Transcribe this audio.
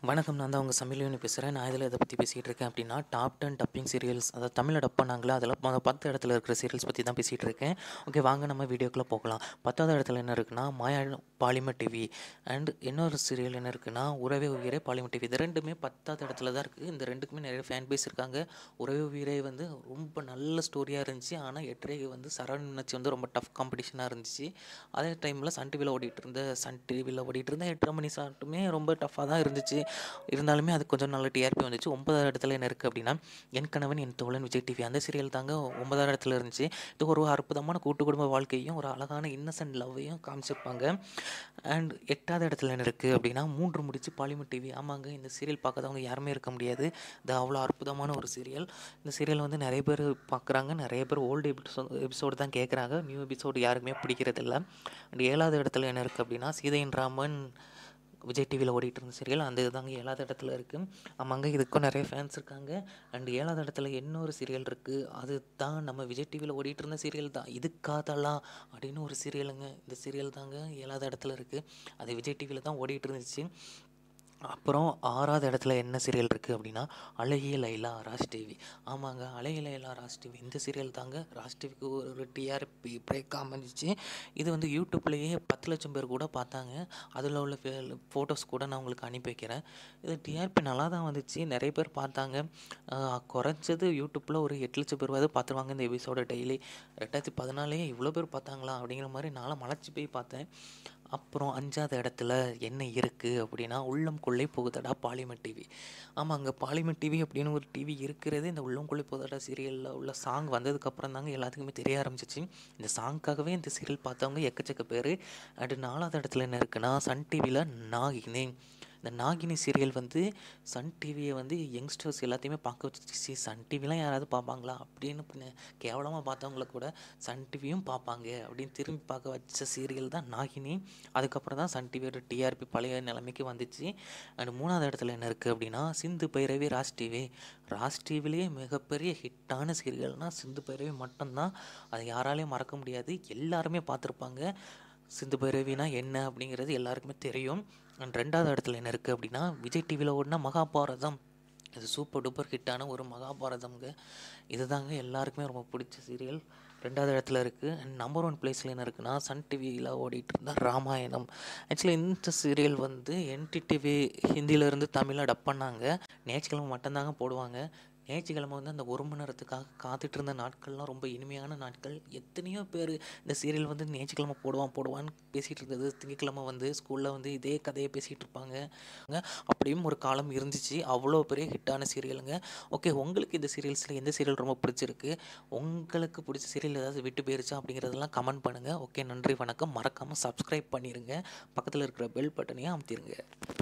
வணக்கம் நான் தான் உங்கள் சமையல் பேசுகிறேன் நான் இதில் எதை பற்றி பேசிகிட்டு இருக்கேன் அப்படின்னா டாப் டென் டப்பிங் சீரியல்ஸ் அதாவது தமிழில் டப் பண்ணாங்களா அதில் மொத பத்து இடத்துல இருக்கிற சீரியல்ஸ் பற்றி தான் பேசிகிட்டு இருக்கேன் ஓகே வாங்க நம்ம வீடியோக்குள்ளே போகலாம் பத்தாவது இடத்துல என்ன இருக்குன்னா மாயா பாலிமர் டிவி அண்ட் இன்னொரு சீரியல் என்ன இருக்குன்னா உறவே உயிரே பாலிமர் டிவி இது ரெண்டுமே பத்தாவது இடத்துல தான் இருக்குது இந்த ரெண்டுக்குமே நிறைய ஃபேன் பேஸ் இருக்காங்க உறவே உயிரே வந்து ரொம்ப நல்ல ஸ்டோரியாக இருந்துச்சு ஆனால் எட்டரை வந்து சரவணன் மீனாட்சி வந்து ரொம்ப டஃப் காம்படிஷனாக இருந்துச்சு அதே டைமில் சன் டிவியில் ஓடிட்டு இருந்த சன் டிவியில் ஓடிட்டு இருந்த எட்டரை மணி சாட்டுமே ரொம்ப டஃப்பாக தான் இருந்துச்சு இருந்தாலுமே அது கொஞ்சம் நல்ல டிஆர்பி வந்துச்சு ஒன்பதாவது இடத்துல என்ன இருக்குது அப்படின்னா என் கணவன் என் தோழன் விஜய் டிவி அந்த சீரியல் தாங்க ஒன்பதாவது இடத்துல இருந்துச்சு இது ஒரு அற்புதமான கூட்டு குடும்ப வாழ்க்கையும் ஒரு அழகான இன்னசென்ட் லவ்வையும் காமிச்சிருப்பாங்க அண்ட் எட்டாவது இடத்துல என்ன இருக்குது அப்படின்னா மூன்று முடிச்சு பாலிமர் டிவி ஆமாங்க இந்த சீரியல் பார்க்காதவங்க யாருமே இருக்க முடியாது இது அவ்வளோ அற்புதமான ஒரு சீரியல் இந்த சீரியல் வந்து நிறைய பேர் பார்க்குறாங்க நிறைய பேர் ஓல்டு எபிசோட் எபிசோடு தான் கேட்குறாங்க நியூ எபிசோடு யாருக்குமே பிடிக்கிறதில்ல அண்ட் ஏழாவது இடத்துல என்ன இருக்குது அப்படின்னா சீதையின் ராமன் விஜய் டிவியில் ஓடிட்டு இருந்த சீரியல் அந்த இதுதாங்க ஏழாவது இடத்துல இருக்குது ஆமாங்க இதுக்கும் நிறைய ஃபேன்ஸ் இருக்காங்க அண்ட் ஏழாவது இடத்துல இன்னொரு சீரியல் இருக்குது அது தான் நம்ம விஜய் டிவியில் ஓடிட்டு இருந்த சீரியல் தான் இது காதலா அப்படின்னு ஒரு சீரியலுங்க இந்த சீரியல் தாங்க ஏழாவது இடத்துல இருக்குது அது விஜய் டிவியில் தான் ஓடிட்டு இருந்துச்சு அப்புறம் ஆறாவது இடத்துல என்ன சீரியல் இருக்குது அப்படின்னா அழகிய லைலா ராஜ் டிவி ஆமாங்க அழகிய லைலா ராஜ் டிவி இந்த சீரியல் தாங்க ராஜ் டிவிக்கு ஒரு டிஆர்பி பிரேக் அமைஞ்சிச்சு இது வந்து யூடியூப்லேயே பத்து லட்சம் பேர் கூட பார்த்தாங்க அதில் உள்ள ஃபோட்டோஸ் கூட நான் உங்களுக்கு அனுப்பி வைக்கிறேன் இது டிஆர்பி நல்லா தான் வந்துச்சு நிறைய பேர் பார்த்தாங்க ஆஹ் குறைஞ்சது யூடியூப்பில் ஒரு எட்டு லட்சம் பேர்வாவது பார்த்துருவாங்க இந்த எபிசோட டெய்லி ரெண்டாயிரத்தி பதினாலே இவ்வளோ பேர் பார்த்தாங்களா அப்படிங்கிற மாதிரி நானும் மலைச்சு போய் பார்த்தேன் அப்புறம் அஞ்சாவது இடத்துல என்ன இருக்குது அப்படின்னா உள்ளம் கொள்ளை புகுதடா பாலிமர் டிவி ஆமாங்க பாலிமர் டிவி அப்படின்னு ஒரு டிவி இருக்கிறது இந்த உள்ளம் கொள்ளை புகுதடா சீரியலில் உள்ள சாங் வந்ததுக்கப்புறம் தாங்க எல்லாத்துக்குமே தெரிய ஆரம்பிச்சிச்சு இந்த சாங்க்காகவே இந்த சீரியல் பார்த்தவங்க எக்கச்சக்க பேர் அண்டு நாலாவது இடத்துல என்ன இருக்குன்னா சன் டிவியில் நாகினி இந்த நாகினி சீரியல் வந்து சன் டிவியை வந்து யங்ஸ்டர்ஸ் எல்லாத்தையுமே பார்க்க வச்சு சன் டிவிலாம் யாராவது பார்ப்பாங்களா அப்படின்னு பின்ன கேவலமாக பார்த்தவங்கள கூட சன் டிவியும் பார்ப்பாங்க அப்படின்னு திரும்பி பார்க்க வச்ச சீரியல் தான் நாகினி அதுக்கப்புறம் தான் சன் டிவியோட டிஆர்பி பழைய நிலைமைக்கு வந்துச்சு அண்ட் மூணாவது இடத்துல என்ன இருக்குது அப்படின்னா சிந்து பைரவி ராஜ் டிவி ராஜ் டிவிலேயே மிகப்பெரிய ஹிட்டான சீரியல்னால் சிந்து பைரவி மட்டும்தான் அதை யாராலையும் மறக்க முடியாது எல்லாருமே பார்த்துருப்பாங்க சிந்து பைரவினா என்ன அப்படிங்கிறது எல்லாருக்குமே தெரியும் அண்ட் ரெண்டாவது இடத்துல என்ன இருக்குது அப்படின்னா விஜய் டிவியில் ஓடினா மகாபாரதம் இது சூப்பர் டூப்பர் ஹிட்டான ஒரு மகாபாரதம்ங்க இதுதாங்க எல்லாருக்குமே ரொம்ப பிடிச்ச சீரியல் ரெண்டாவது இடத்துல இருக்குது அண்ட் நம்பர் ஒன் பிளேஸில் என்ன இருக்குன்னா சன் டிவியில் ஓடிட்டு இருந்தால் ராமாயணம் ஆக்சுவலி இந்த சீரியல் வந்து என்டிடிவி ஹிந்தியிலேருந்து தமிழில் டப் பண்ணாங்க ஞாயிற்றுக்கிழமை மட்டும்தாங்க போடுவாங்க ஞாயிற்றுக்கிழமை வந்து அந்த ஒரு மணி நேரத்துக்காக காத்துட்டு இருந்த நாட்கள்லாம் ரொம்ப இனிமையான நாட்கள் எத்தனையோ பேர் இந்த சீரியல் வந்து ஞாயிற்றுக்கிழமை போடுவான் போடுவான்னு பேசிகிட்டு இருந்தது திங்கக்கிழமை வந்து ஸ்கூலில் வந்து இதே கதையை பேசிகிட்டு இருப்பாங்க அப்படியும் ஒரு காலம் இருந்துச்சு அவ்வளோ பெரிய ஹிட்டான சீரியலுங்க ஓகே உங்களுக்கு இந்த சீரியல்ஸில் எந்த சீரியல் ரொம்ப பிடிச்சிருக்கு உங்களுக்கு பிடிச்ச சீரியல் ஏதாவது விட்டு போயிருச்சா அப்படிங்கிறதெல்லாம் கமெண்ட் பண்ணுங்கள் ஓகே நன்றி வணக்கம் மறக்காமல் சப்ஸ்கிரைப் பண்ணிடுங்க பக்கத்தில் இருக்கிற பெல் பட்டனையும் அமுத்திடுங்க